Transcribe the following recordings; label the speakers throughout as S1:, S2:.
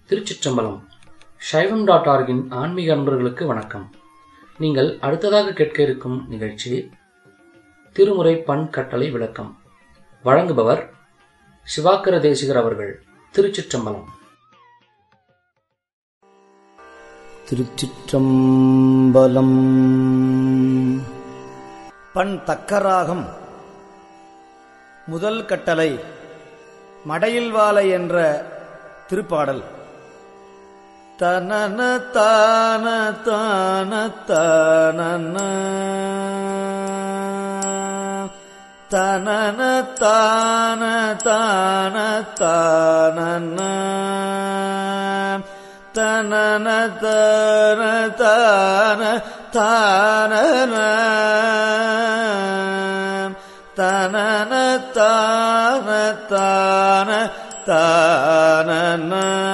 S1: திருச்சிற்றம்பலம் சைவம் டாட் ஆர்கின் ஆன்மீக அன்பர்களுக்கு வணக்கம் நீங்கள் அடுத்ததாக கேட்க இருக்கும் நிகழ்ச்சி திருமுறை பண் கட்டளை விளக்கம் வழங்குபவர் சிவாக்கர தேசிகர் அவர்கள் திருச்சிற்றம்பலம்
S2: திருச்சிற்றம்பலம்
S3: பண் தக்கராகம் முதல் கட்டளை மடையில் வாழை என்ற திருப்பாடல் தனன தான தான தானன தனன தான தான தானன தனன தன தான தானன தனன தான தான தானன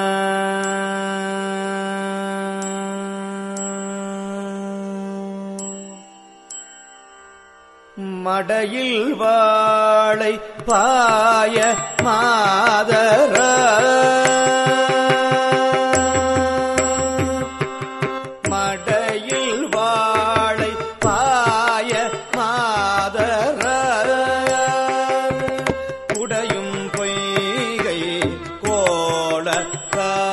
S3: மடையில் வாழை பாய மாதர மடையில் வாழை பாய மாதர குடையும் பொய்கை கோள